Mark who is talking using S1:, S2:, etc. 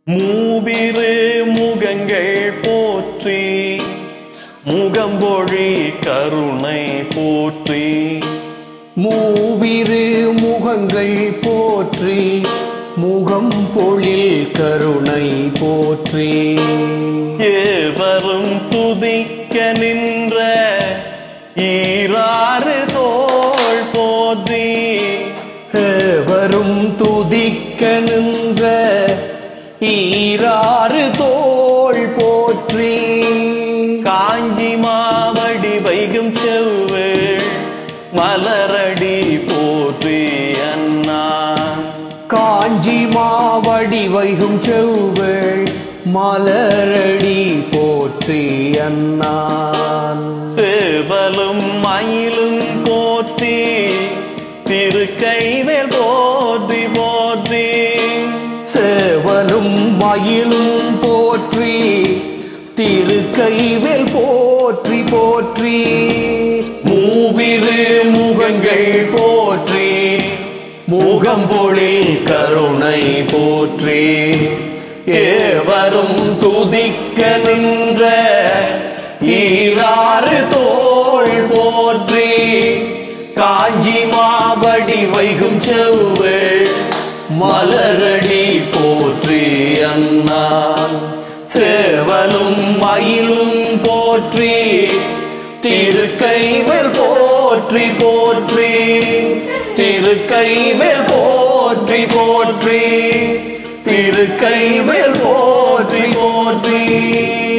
S1: மூவிரு முகங்கள் போற்றி முகம்பொழி கருணை போற்றி
S2: மூவிரு முகங்கள் போற்றி முகம் பொழில் கருணை போற்றி
S1: ஏவரும் துதிக்க நின்ற ஈராறு தோள் போற்றி
S2: வரும் துதிக்க நின்ற ஈராறு தோள் போற்றி
S1: காஞ்சி மாவடி வைகும் செவ்வேள் மலரடி போற்றி அண்ணா
S2: காஞ்சி மாவடி வைகும் செவ்வேள் மலரடி போற்றி அண்ணான்
S1: சேவலும் மயிலும் போற்றி திருக்கைவேல் போற்றி போற்றி
S2: சேவலும் மயிலும் போற்றி திருக்கைவேல் போற்றி போற்றி மூவிரு முகங்கள் போற்றி முகம்பொழில் கருணை போற்றி ஏவரும் துதிக்க நின்ற ஈராறு தோள் போற்றி காஞ்சி மாவடி வைகும் செவ்வேள் மலரடி போற்றி அண்ணான் சேவலும் மயிலும் போற்றி திருக்கைவேல் போற்றி போற்றி திருக்கைவேல் போற்றி போற்றி திருக்கைவேல் போற்றி போற்றி